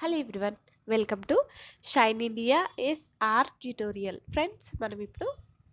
hello everyone welcome to Shine India SR tutorial friends మనం ఇప్పుడు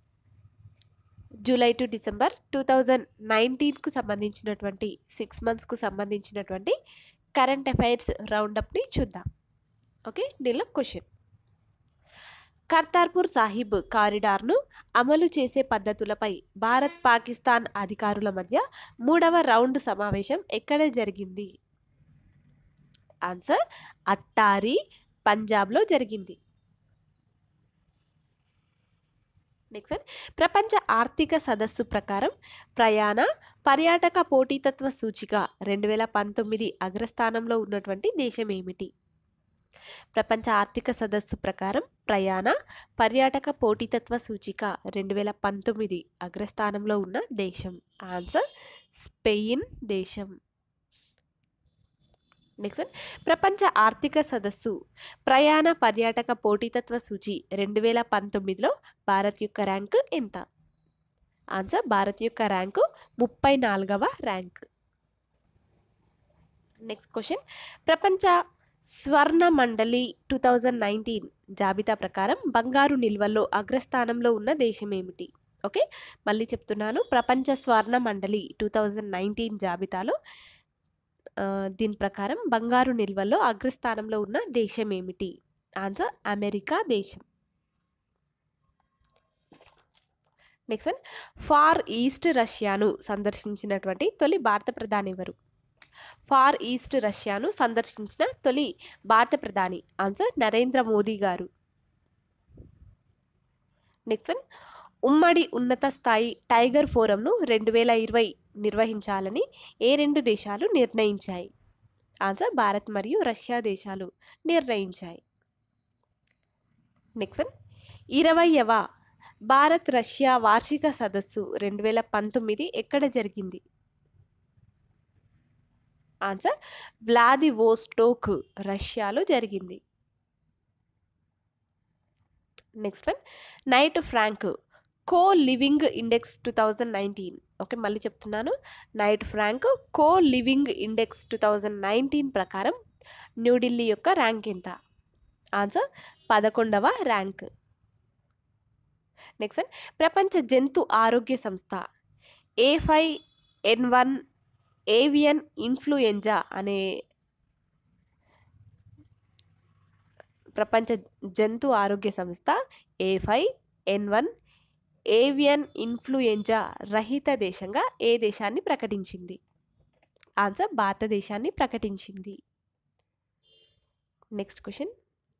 July to December two thousand నైన్టీన్కు సంబంధించినటువంటి six మంత్స్కు సంబంధించినటువంటి కరెంట్ అఫైర్స్ రౌండప్ని చూద్దాం ఓకే దీనిలో క్వశ్చన్ కర్తార్పూర్ సాహిబ్ కారిడార్ను అమలు చేసే పద్ధతులపై భారత్ పాకిస్తాన్ అధికారుల మధ్య మూడవ రౌండ్ సమావేశం ఎక్కడ జరిగింది ఆన్సర్ అట్టారి పంజాబ్లో జరిగింది నెక్స్ట్ వన్ ప్రపంచ ఆర్థిక సదస్సు ప్రకారం ప్రయాణ పర్యాటక పోటీతత్వ సూచిక రెండు వేల పంతొమ్మిది అగ్రస్థానంలో ఉన్నటువంటి దేశం ఏమిటి ప్రపంచ ఆర్థిక సదస్సు ప్రకారం ప్రయాణ పర్యాటక పోటీతత్వ సూచిక రెండు వేల పంతొమ్మిది అగ్రస్థానంలో ఉన్న దేశం ఆన్సర్ స్పెయిన్ దేశం నెక్స్ట్ వన్ ప్రపంచ ఆర్థిక సదస్సు ప్రయాణ పర్యాటక పోటీతత్వ సూచి రెండు వేల పంతొమ్మిదిలో భారత్ యొక్క ర్యాంకు ఎంత ఆన్సర్ భారత్ యొక్క ర్యాంకు ముప్పై నాలుగవ ర్యాంక్ నెక్స్ట్ క్వశ్చన్ ప్రపంచ స్వర్ణ మండలి టూ థౌజండ్ నైన్టీన్ జాబితా ప్రకారం బంగారు నిల్వల్లో అగ్రస్థానంలో ఉన్న దేశం ఏమిటి ఓకే మళ్ళీ చెప్తున్నాను ప్రపంచ స్వర్ణ మండలి టూ థౌజండ్ నైన్టీన్ జాబితాలో ఆ, దీని ప్రకారం బంగారు నిల్వల్లో అగ్రస్థానంలో ఉన్న దేశం ఏమిటి ఆన్సర్ అమెరికా దేశం నెక్స్ట్ వన్ ఫార్ ఈస్ట్ రష్యాను సందర్శించినటువంటి తొలి భారత ప్రధాని ఎవరు ఫార్ ఈస్ట్ రష్యాను సందర్శించిన తొలి భారత ప్రధాని ఆన్సర్ నరేంద్ర మోదీ గారు నెక్స్ట్ వన్ ఉమ్మడి ఉన్నత స్థాయి టైగర్ ఫోరంను రెండు వేల ఇరవై నిర్వహించాలని ఏ రెండు దేశాలు నిర్ణయించాయి ఆన్సర్ భారత్ మరియు రష్యా దేశాలు నిర్ణయించాయి నెక్స్ట్ వన్ ఇరవైవ భారత్ రష్యా వార్షిక సదస్సు రెండు వేల పంతొమ్మిది ఎక్కడ జరిగింది ఆన్సర్ వ్లాదివోస్టోక్ రష్యాలో జరిగింది next one Knight Frank co living index two thousand nineteen okay మళ్ళీ చెప్తున్నాను Knight Frank co living index two thousand nineteen ప్రకారం న్యూఢిల్లీ యొక్క ర్యాంక్ ఎంత ఆన్సర్ పదకొండవ ర్యాంక్ నెక్స్ట్ వన్ ప్రపంచ జంతు ఆరోగ్య సంస్థ A five N one avian influenza అనే ప్రపంచ జంతు ఆరోగ్య సంస్థ A five N one avian influenza రహిత దేశంగా ఏ దేశాన్ని ప్రకటించింది ఆన్సర్ భారతదేశాన్ని ప్రకటించింది next question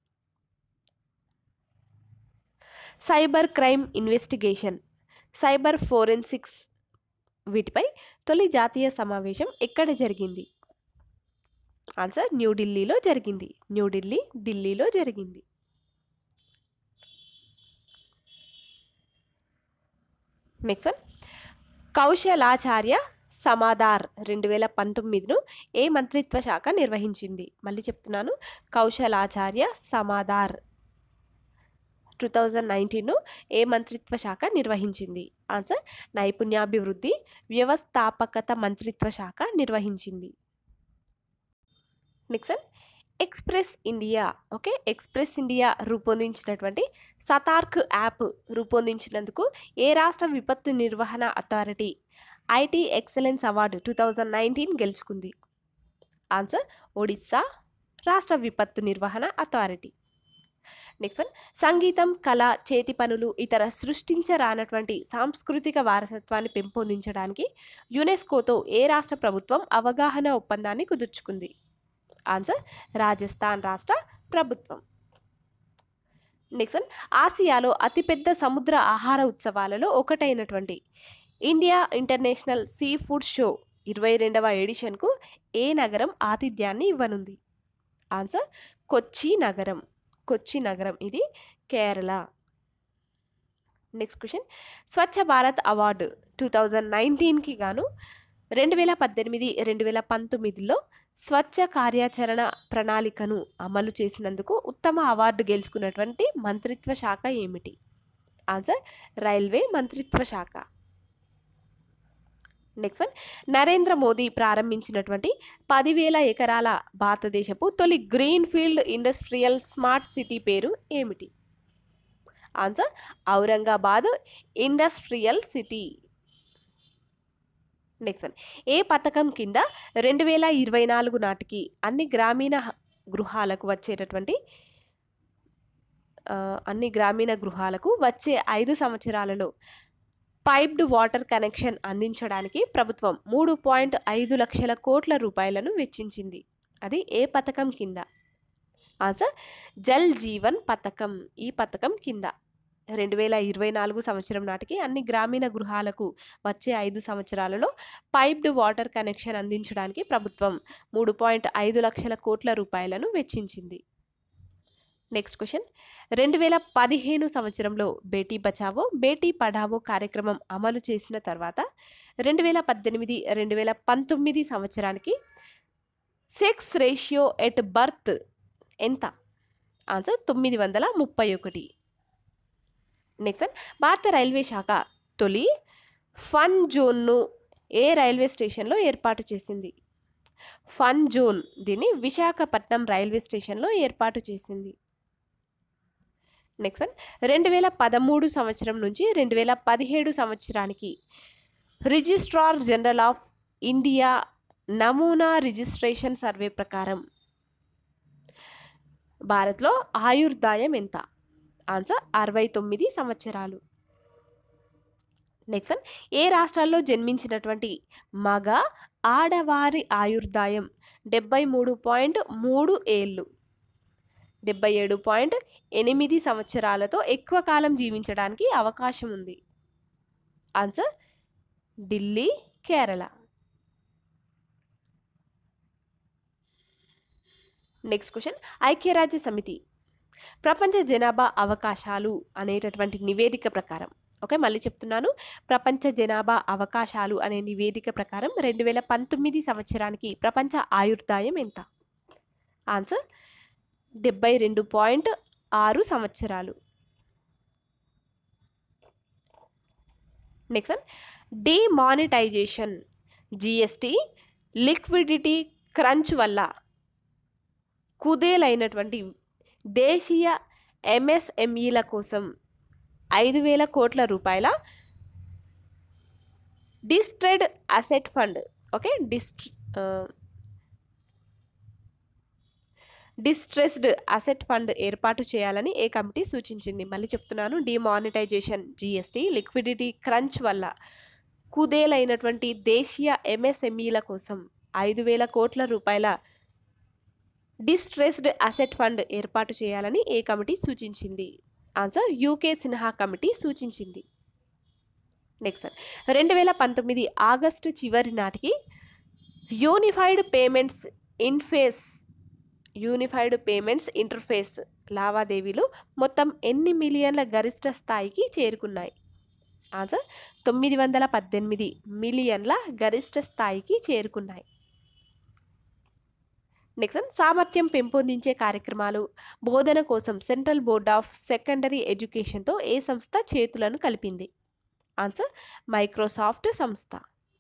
cyber crime investigation cyber forensics వీటిపై తొలి జాతీయ సమావేశం ఎక్కడ జరిగింది ఆన్సర్ న్యూఢిల్లీలో జరిగింది న్యూఢిల్లీ ఢిల్లీలో జరిగింది నెక్స్ట్ వన్ కౌశలాచార్య సమాదార్ రెండు వేల పంతొమ్మిదిను ఏ మంత్రిత్వ శాఖ నిర్వహించింది మళ్ళీ చెప్తున్నాను కౌశలాచార్య సమాదార్ టూ థౌజండ్ నైన్టీన్ను ఏ మంత్రిత్వ శాఖ నిర్వహించింది ఆన్సర్ నైపుణ్యాభివృద్ధి వ్యవస్థాపకత మంత్రిత్వ శాఖ నిర్వహించింది next one Express India okay Express India రూపొందించినటువంటి సతార్క్ యాప్ రూపొందించినందుకు ఏ రాష్ట్ర విపత్తు నిర్వహణ authority IT excellence award two thousand nineteen గెలుచుకుంది ఆన్సర్ ఒడిస్సా రాష్ట్ర విపత్తు నిర్వహణ అథారిటీ నెక్స్ట్ వన్ సంగీతం కళ చేతి పనులు ఇతర సృష్టించరానటువంటి సాంస్కృతిక వారసత్వాన్ని పెంపొందించడానికి యునెస్కోతో ఏ రాష్ట్ర ప్రభుత్వం అవగాహన ఒప్పందాన్ని కుదుర్చుకుంది ఆన్సర్ రాజస్థాన్ రాష్ట్ర ప్రభుత్వం నెక్స్ట్ వన్ ఆసియాలో అతిపెద్ద సముద్ర ఆహార ఉత్సవాలలో ఒకటైనటువంటి India international sea food show ఇరవై రెండవ ఎడిషన్కు ఏ నగరం ఆతిథ్యాన్ని ఇవ్వనుంది ఆన్సర్ కొచ్చి నగరం కొచ్చి నగరం ఇది Kerala next question Swachh Bharat award two thousand నైన్టీన్కి గాను రెండు వేల పద్దెనిమిది రెండు వేల పంతొమ్మిదిలో స్వచ్ఛ కార్యాచరణ ప్రణాళికను అమలు చేసినందుకు ఉత్తమ అవార్డు గెలుచుకున్నటువంటి మంత్రిత్వ శాఖ ఏమిటి ఆన్సర్ రైల్వే మంత్రిత్వ శాఖ నెక్స్ట్ వన్ నరేంద్ర మోదీ ప్రారంభించినటువంటి పదివేల ఎకరాల భారతదేశపు తొలి green field industrial smart city పేరు ఏమిటి answer Aurangabad industrial city next one ఏ పథకం కింద రెండు వేల ఇరవై నాలుగు నాటికి అన్ని గ్రామీణ హ- గృహాలకు వచ్చేటటువంటి ఆ, అన్ని గ్రామీణ గృహాలకు వచ్చే ఐదు సంవత్సరాలలో పైప్డ్ వాటర్ కనెక్షన్ అందించడానికి ప్రభుత్వం మూడు పాయింట్ ఐదు లక్షల కోట్ల రూపాయలను వెచ్చించింది అది ఏ పథకం కింద ఆన్సర్ జల్ జీవన్ పథకం ఈ పథకం కింద రెండు వేల ఇరవై నాలుగు సంవత్సరం నాటికి అన్ని గ్రామీణ గృహాలకు వచ్చే ఐదు సంవత్సరాలలో పైప్డ్ వాటర్ కనెక్షన్ అందించడానికి ప్రభుత్వం మూడు పాయింట్ ఐదు లక్షల కోట్ల రూపాయలను వెచ్చించింది నెక్స్ట్ క్వశ్చన్ రెండు వేల పదిహేను సంవత్సరంలో బేటీ బచావో బేటీ పఢావో కార్యక్రమం అమలు చేసిన తర్వాత రెండు వేల పద్దెనిమిది రెండు వేల పంతొమ్మిది సంవత్సరానికి సెక్స్ రేషియో ఎట్ బర్త్ ఎంత ఆన్సర్ తొమ్మిది వందల ముప్పై ఒకటి నెక్స్ట్ వన్ భారత రైల్వే శాఖ తొలి ఫన్ జోన్ను ఏ రైల్వే స్టేషన్లో ఏర్పాటు చేసింది ఫన్ జోన్ దీన్ని విశాఖపట్నం రైల్వే స్టేషన్లో ఏర్పాటు చేసింది నెక్స్ట్ వన్ రెండు వేల పదమూడు సంవత్సరం నుంచి రెండు వేల పదిహేడు సంవత్సరానికి రిజిస్ట్రార్ జనరల్ ఆఫ్ ఇండియా నమూనా రిజిస్ట్రేషన్ సర్వే ప్రకారం భారత్లో ఆయుర్దాయం ఎంత ఆన్సర్ అరవై తొమ్మిది సంవత్సరాలు నెక్స్ట్ వన్ ఏ రాష్ట్రాల్లో జన్మించినటువంటి మగ ఆడవారి ఆయుర్దాయం డెబ్బై మూడు పాయింట్ మూడు ఏళ్ళు డెబ్బై ఏడు పాయింట్ ఎనిమిది సంవత్సరాలతో ఎక్కువ కాలం జీవించడానికి అవకాశం ఉంది answer Delhi Kerala next question ఐక్యరాజ్య సమితి ప్రపంచ జనాభా అవకాశాలు అనేటటువంటి నివేదిక ప్రకారం ఓకే మళ్ళీ చెప్తున్నాను ప్రపంచ జనాభా అవకాశాలు అనే నివేదిక ప్రకారం రెండు వేల పంతొమ్మిది సంవత్సరానికి ప్రపంచ ఆయుర్దాయం ఎంత ఆన్సర్ డెబ్బై రెండు పాయింట్ ఆరు సంవత్సరాలు next one demonetisation GST liquidity crunch వల్ల కుదేలైనటువంటి దేశీయ ఎంఎస్ఎంఈల కోసం ఐదు వేల కోట్ల రూపాయల distressed asset fund okay dist distressed asset fund ఏర్పాటు చేయాలని ఏ కమిటీ సూచించింది మళ్ళీ చెప్తున్నాను డిమానిటైజేషన్ జిఎస్టీ లిక్విడిటీ క్రంచ్ వల్ల కుదేలైనటువంటి దేశీయ ఎంఎస్ఎంఈల కోసం ఐదు వేల కోట్ల రూపాయల డిస్ట్రెస్డ్ అసెట్ ఫండ్ ఏర్పాటు చేయాలని ఏ కమిటీ సూచించింది ఆన్సర్ యూకే సిన్హా కమిటీ సూచించింది నెక్స్ట్ రెండు వేల పంతొమ్మిది ఆగస్టు చివరి నాటికి unified payments interface unified payments interface లావాదేవీలు మొత్తం ఎన్ని మిలియన్ల గరిష్ట స్థాయికి చేరుకున్నాయి ఆన్సర్ తొమ్మిది వందల పద్దెనిమిది మిలియన్ల గరిష్ట స్థాయికి చేరుకున్నాయి నెక్స్ట్ వన్ సామర్థ్యం పెంపొందించే కార్యక్రమాలు బోధన కోసం సెంట్రల్ బోర్డ్ ఆఫ్ సెకండరీ ఎడ్యుకేషన్తో ఏ సంస్థ చేతులను కలిపింది ఆన్సర్ మైక్రోసాఫ్ట్ సంస్థ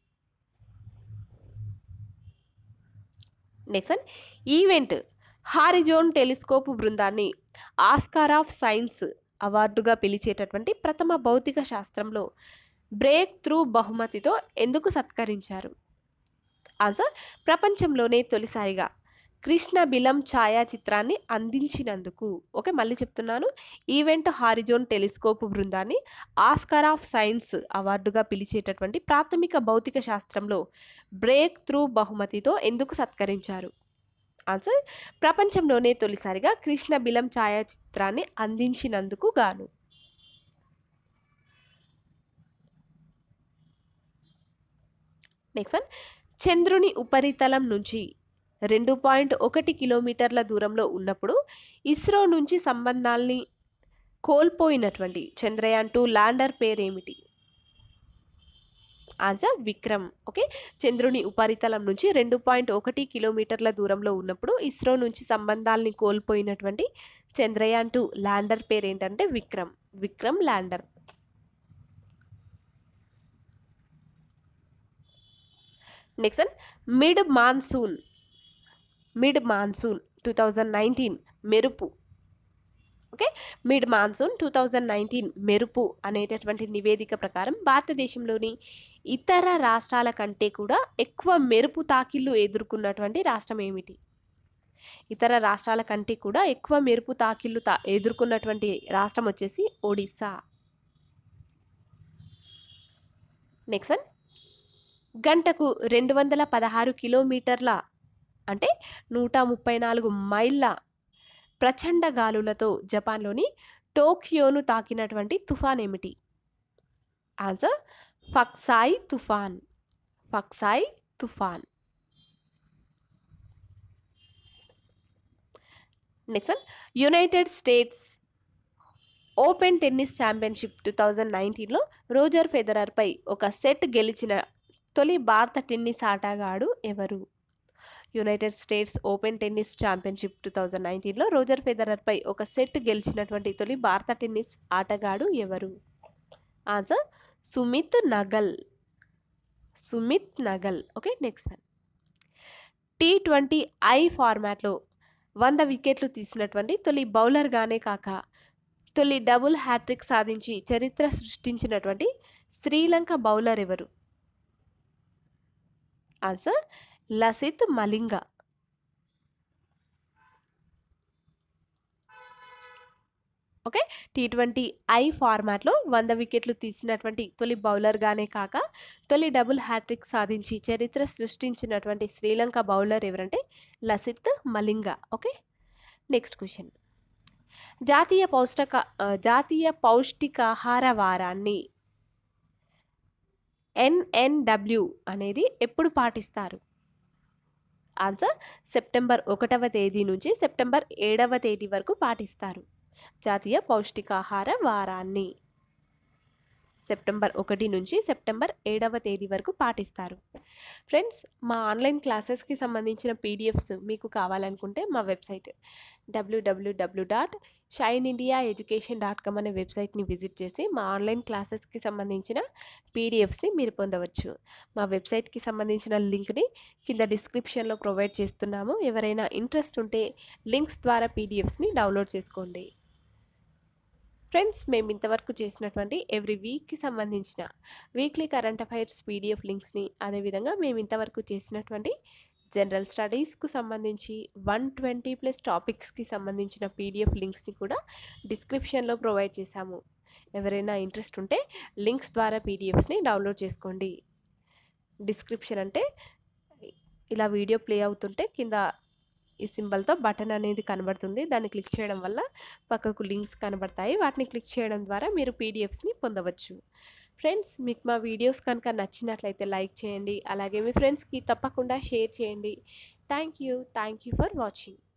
next one event horizon telescope బృందాన్ని ఆస్కార్ ఆఫ్ సైన్స్ అవార్డుగా పిలిచేటటువంటి ప్రథమ భౌతిక శాస్త్రంలో బ్రేక్ త్రూ బహుమతితో ఎందుకు సత్కరించారు ఆన్సర్ ప్రపంచంలోనే తొలిసారిగా కృష్ణ బిలం ఛాయాచిత్రాన్ని అందించినందుకు ఓకే మళ్ళీ చెప్తున్నాను ఈవెంట్ హారిజోన్ టెలిస్కోప్ బృందాన్ని ఆస్కార్ ఆఫ్ సైన్స్ అవార్డుగా పిలిచేటటువంటి ప్రాథమిక భౌతిక శాస్త్రంలో బ్రేక్ త్రూ బహుమతితో ఎందుకు సత్కరించారు ఆన్సర్ ప్రపంచంలోనే తొలిసారిగా కృష్ణ బిలం ఛాయాచిత్రాన్ని అందించినందుకు గాను నెక్స్ట్ వన్ చంద్రుని ఉపరితలం నుంచి రెండు పాయింట్ ఒకటి కిలోమీటర్ల దూరంలో ఉన్నప్పుడు ఇస్రో నుంచి సంబంధాల్ని కోల్పోయినటువంటి చంద్రయాన్ టూ ల్యాండర్ పేరేమిటి ఆన్సర్ విక్రమ్ ఓకే చంద్రుని ఉపరితలం నుంచి రెండు పాయింట్ ఒకటి కిలోమీటర్ల దూరంలో ఉన్నప్పుడు ఇస్రో నుంచి సంబంధాల్ని కోల్పోయినటువంటి చంద్రయాన్ టూ ల్యాండర్ పేరు ఏంటంటే Vikram Vikram lander next one mid monsoon mid monsoon two thousand nineteen మెరుపు okay mid monsoon two thousand nineteen మెరుపు అనేటటువంటి నివేదిక ప్రకారం భారతదేశంలోని ఇతర రాష్ట్రాల కంటే కూడా ఎక్కువ మెరుపు తాకిళ్ళు ఎదుర్కొన్నటువంటి రాష్ట్రం ఏమిటి ఇతర రాష్ట్రాల కంటే కూడా ఎక్కువ మెరుపు తాకిళ్ళు తా ఎదుర్కొన్నటువంటి రాష్ట్రం వచ్చేసి ఒడిస్సా నెక్స్ట్ వన్ గంటకు రెండు వందల పదహారు కిలోమీటర్ల అంటే నూట ముప్పై నాలుగు మైళ్ళ ప్రచండ గాలులతో జపాన్లోని టోక్యోను తాకినటువంటి తుఫాన్ ఏమిటి ఆన్సర్ ఫక్సాయ్ తుఫాన్ ఫక్సాయ్ తుఫాన్ next one United States Open tennis championship two thousand నైన్టీన్లో రోజర్ ఫెదరర్పై ఒక సెట్ గెలిచిన తొలి భారత టెన్నిస్ ఆటగాడు ఎవరు United States Open tennis championship two thousand నైన్టీన్లో రోజర్ ఫెదరర్పై ఒక సెట్ గెలిచినటువంటి తొలి భారత టెన్నిస్ ఆటగాడు ఎవరు answer Sumit Nagal Sumit Nagal okay next one T twenty I ఫార్మాట్లో వంద వికెట్లు తీసినటువంటి తొలి బౌలర్గానే కాక తొలి డబుల్ హ్యాట్రిక్ సాధించి చరిత్ర సృష్టించినటువంటి శ్రీలంక బౌలర్ ఎవరు answer Lasith Malinga okay T twenty I ఫార్మాట్లో వంద వికెట్లు తీసినటువంటి తొలి బౌలర్గానే కాక తొలి డబుల్ హ్యాట్రిక్ సాధించి చరిత్ర సృష్టించినటువంటి శ్రీలంక బౌలర్ ఎవరంటే Lasith Malinga okay next question జాతీయ పౌష్టిక ఆ, జాతీయ పౌష్టికాహార వారాన్ని ఎన్ఎన్డబ్ల్యూ అనేది ఎప్పుడు పాటిస్తారు ఆన్సర్ సెప్టెంబర్ ఒకటవ తేదీ నుంచి సెప్టెంబర్ ఏడవ తేదీ వరకు పాటిస్తారు జాతీయ పౌష్టికాహార వారాన్ని సెప్టెంబర్ ఒకటి నుంచి సెప్టెంబర్ ఏడవ తేదీ వరకు పాటిస్తారు ఫ్రెండ్స్ మా ఆన్లైన్ క్లాసెస్కి సంబంధించిన పీడిఎఫ్స్ మీకు కావాలనుకుంటే మా website W W W dot Shine India education dot com అనే వెబ్సైట్ని విజిట్ చేసి మా ఆన్లైన్ క్లాసెస్కి సంబంధించిన పీడిఎఫ్స్ని మీరు పొందవచ్చు మా వెబ్సైట్కి సంబంధించిన లింక్ని కింద డిస్క్రిప్షన్లో ప్రొవైడ్ చేస్తున్నాము ఎవరైనా ఇంట్రెస్ట్ ఉంటే లింక్స్ ద్వారా పీడిఎఫ్స్ని డౌన్లోడ్ చేసుకోండి ఫ్రెండ్స్ మేము ఇంతవరకు చేసినటువంటి ఎవ్రీ వీక్కి సంబంధించిన వీక్లీ కరెంట్ అఫైర్స్ పీడిఎఫ్ లింక్స్ని అదేవిధంగా మేము ఇంతవరకు చేసినటువంటి జనరల్ స్టడీస్కు సంబంధించి వన్ ట్వంటీ ప్లస్ టాపిక్స్కి సంబంధించిన పీడిఎఫ్ లింక్స్ని కూడా డిస్క్రిప్షన్లో ప్రొవైడ్ చేశాము ఎవరైనా ఇంట్రెస్ట్ ఉంటే లింక్స్ ద్వారా పీడిఎఫ్స్ని డౌన్లోడ్ చేసుకోండి డిస్క్రిప్షన్ అంటే ఇలా వీడియో ప్లే అవుతుంటే కింద ఈ సింబల్తో బటన్ అనేది కనబడుతుంది దాన్ని క్లిక్ చేయడం వల్ల పక్కకు లింక్స్ కనబడతాయి వాటిని క్లిక్ చేయడం ద్వారా మీరు పీడిఎఫ్స్ని పొందవచ్చు ఫ్రెండ్స్ మీకు మా వీడియోస్ కనుక నచ్చినట్లయితే లైక్ చేయండి అలాగే మీ ఫ్రెండ్స్కి తప్పకుండా షేర్ చేయండి thank you thank you for watching